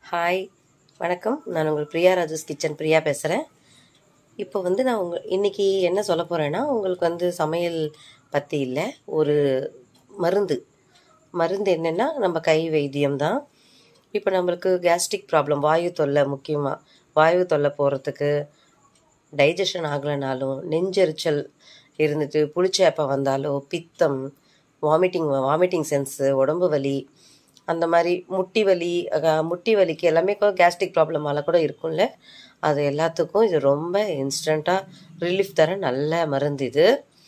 hi வணக்கம் நான் உங்கள் பிரியா ராஜஸ் கிச்சன் பிரியா பேசுகிறேன் இப்போ வந்து நான் உங்கள் இன்றைக்கி என்ன சொல்ல போகிறேன்னா உங்களுக்கு வந்து சமையல் பற்றி இல்லை ஒரு மருந்து மருந்து என்னென்னா நம்ம கை வைத்தியம் தான் இப்போ நம்மளுக்கு கேஸ்ட்ரிக் ப்ராப்ளம் வாயு தொல்லை முக்கியமாக வாயு தொல்லை போகிறதுக்கு டைஜஷன் ஆகலைனாலும் நெஞ்செரிச்சல் இருந்துட்டு புளிச்சேப்பை வந்தாலோ பித்தம் வாமிட்டிங் வாமிட்டிங் சென்ஸு உடம்பு வலி அந்த மாதிரி முட்டி வலி அஹ், முட்டி வலிக்கு எல்லாமே கேஸ்ட்ரிக் ப்ராப்ளமால கூட இருக்கும்ல அது எல்லாத்துக்கும் இது ரொம்ப இன்ஸ்டண்ட்டாக ரிலீஃப் தர நல்ல மருந்து இது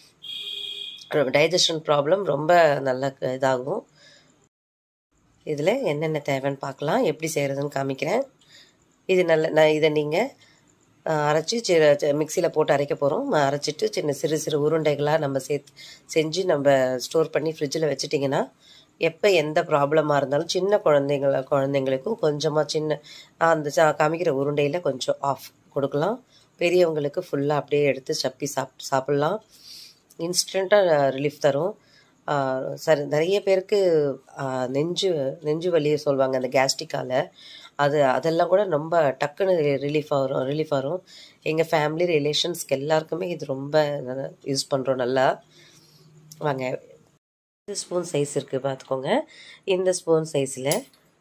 டைஜஷன் ப்ராப்ளம் ரொம்ப நல்ல க- இதாகும் இதில் என்னென்ன தேவைன்னு பார்க்கலாம் எப்படி செய்கிறதுன்னு காமிக்கிறேன் இது நல்ல நான் இதை நீங்கள் அரைச்சி மிக்சியில் போட்டு அரைக்க போகிறோம் அரைச்சிட்டு சின்ன சிறு சிறு உருண்டைகளாக நம்ம சேர்த்து செஞ்சு நம்ம ஸ்டோர் பண்ணி ஃப்ரிட்ஜில் வச்சிட்டிங்கன்னா எப்போ எந்த ப்ராப்ளமாக இருந்தாலும் சின்ன குழந்தைங்கள குழந்தைங்களுக்கும் கொஞ்சமாக சின்ன அந்த சா- காமிக்கிற உருண்டையில் கொஞ்சம் ஆஃப் கொடுக்கலாம் பெரியவங்களுக்கு ஃபுல்லாக அப்படியே எடுத்து சப்பி சாப் சாப்பிட்லாம் இன்ஸ்டண்ட்டாக ரிலீஃப் தரும் ஆஹ் சரி நிறைய பேருக்கு ஆஹ் நெஞ்சு நெஞ்சு வலி சொல்லுவாங்க அந்த கேஸ்ட்ரிக்கால அது அதெல்லாம் கூட ரொம்ப டக்குன்னு ரிலீஃப் ஆகும் ரிலீஃப் ஆகும் எங்கள் ஃபேமிலி ரிலேஷன்ஸ்க்கு எல்லாருக்குமே இது ரொம்ப யூஸ் பண்ணுறோம் நல்லா வாங்க இந்த ஸ்பூன் சைஸ் இருக்குது பார்த்துக்கோங்க இந்த ஸ்பூன் சைஸில்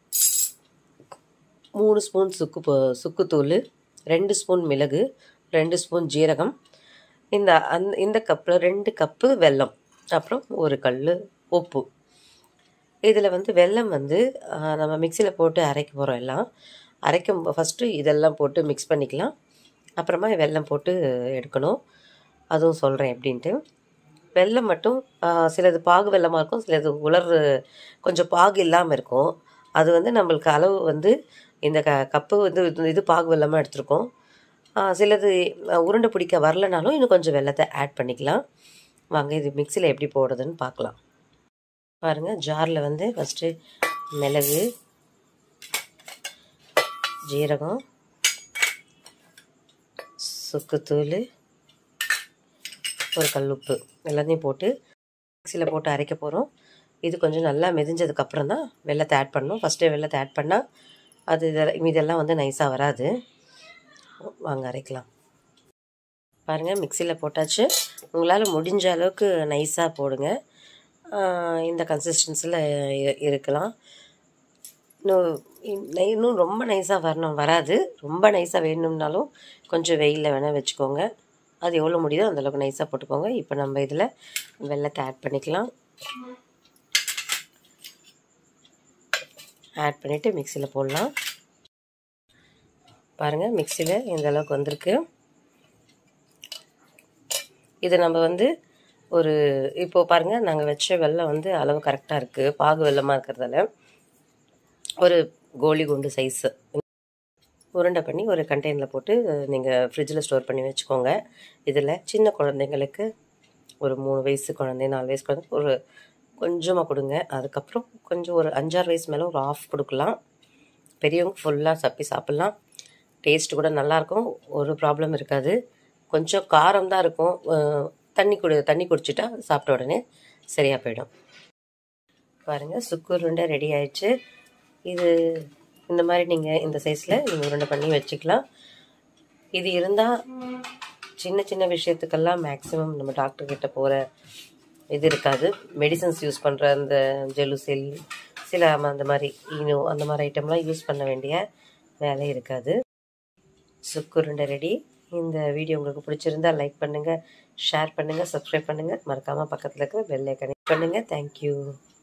மூணு ஸ்பூன் சுக்கு போ- சுக்குத்தூள் ரெண்டு ஸ்பூன் மிளகு ரெண்டு ஸ்பூன் ஜீரகம் இந்த அந் இந்த கப்பில் ரெண்டு கப்பு வெல்லம் அப்புறம் ஒரு கல் உப்பு இதில் வந்து வெல்லம் வந்து ஆ, நம்ம மிக்சியில் போட்டு அரைக்க போகிறோம் எல்லாம் அரைக்கும் ஃபஸ்ட்டு இதெல்லாம் போட்டு மிக்ஸ் பண்ணிக்கலாம் அப்புறமா வெல்லம் போட்டு எடுக்கணும் அதுவும் சொல்கிறேன் எப்படின்ட்டு வெல்லம் மட்டும் ஆ, சிலது பாகு வெல்லமாக இருக்கும் சிலது உலர் கொஞ்சம் பாகு இல்லாமல் இருக்கும் அது வந்து நம்மளுக்கு அளவு வந்து இந்த க கப்பு வந்து இது- இது பாகு வெல்லமாக எடுத்திருக்கோம் ஆ, சிலது ஆ, உருண்டை பிடிக்க வரலனாலும் இன்னும் கொஞ்சம் வெல்லத்தை ஆட் பண்ணிக்கலாம் வாங்க இது மிக்சியில் எப்படி போடுறதுன்னு பார்க்கலாம் பாருங்கள் ஜாரில் வந்து ஃபஸ்ட்டு மிளகு ஜீரகம் சுக்குத்தூள் ஒரு கல்லுப்பு எல்லாத்தையும் போட்டு மிக்சியில் போட்டு அரைக்க போகிறோம் இது கொஞ்சம் நல்லா மெதிஞ்சதுக்கப்புறம் தான் வெள்ளத்தை ஆட் பண்ணணும் ஃபஸ்ட்டே வெள்ளத்தை ஆட் பண்ணால் அது இதெல்லாம் இதெல்லாம் வந்து நைஸாக வராது வாங்க அரைக்கலாம் பாருங்கள் மிக்சியில் போட்டாச்சு உங்களால் முடிஞ்ச அளவுக்கு நைஸாக போடுங்க ஆஹ் இந்த கன்சிஸ்டன்சியில் இருக்கலாம் இன்னும் இன்னும் இன்னும் ரொம்ப நைஸாக வரணும் வராது ரொம்ப நைஸாக வேணும்னாலும் கொஞ்சம் வெயிலில் வேணால் வச்சுக்கோங்க அது எவ்வளோ முடியுதோ அந்தளவுக்கு நைஸாக போட்டுக்கோங்க இப்போ நம்ம இதில் வெள்ளத்தை ஆட் பண்ணிக்கலாம் ஆட் பண்ணிவிட்டு மிக்சியில் போடலாம் பாருங்கள் மிக்சியில் இந்த அளவுக்கு வந்திருக்கு இது நம்ம வந்து ஒரு இப்போ பாருங்கள் நாங்கள் வச்ச வெல்லம் வந்து அளவு கரெக்டாக இருக்குது பாகு வெல்லமாக இருக்கிறதால ஒரு கோலி குண்டு சைஸு உருண்டை பண்ணி ஒரு கண்டெய்னரில் போட்டு நீங்கள் ஃப்ரிட்ஜில் ஸ்டோர் பண்ணி வச்சுக்கோங்க இதில் சின்ன குழந்தைங்களுக்கு ஒரு மூணு வயசு குழந்தை நாலு வயசு குழந்தை ஒரு கொஞ்சமாக கொடுங்க அதுக்கப்புறம் கொஞ்சம் ஒரு அஞ்சாறு வயசு மேலே ஒரு ஆஃப் கொடுக்கலாம் பெரியவங்க ஃபுல்லாக சப்பி சாப்பிட்லாம் டேஸ்ட் கூட நல்லாயிருக்கும் ஒரு ப்ராப்ளம் இருக்காது கொஞ்சம் காரம் தான் இருக்கும் அஹ் தண்ணி குடி தண்ணி குடிச்சிட்டா சாப்பிட்ட உடனே சரியாக போயிடும் பாருங்கள் சுக்கு உருண்டை ரெடி ஆயிடுச்சு இது இந்த மாதிரி நீங்கள் இந்த சைஸில் நீங்கள் உருண்டை பண்ணி வச்சுக்கலாம் இது இருந்தால் சின்ன சின்ன விஷயத்துக்கெல்லாம் மேக்ஸிமம் நம்ம டாக்டர் கிட்ட போகிற இது இருக்காது மெடிசன்ஸ் யூஸ் பண்ணுற அந்த ஜெலுசில் சில ம- அந்த மாதிரி ஈனோ அந்த மாதிரி ஐட்டம்லாம் யூஸ் பண்ண வேண்டிய வேலை இருக்காது சுக்குருண்டை ரெடி இந்த வீடியோ உங்களுக்கு பிடிச்சிருந்தா லைக் பண்ணுங்கள் ஷேர் பண்ணுங்கள் சப்ஸ்கிரைப் பண்ணுங்கள் மறக்காமல் பக்கத்தில் இருக்கிற பெல் ஐக்கனை பண்ணுங்கள் தேங்க்யூ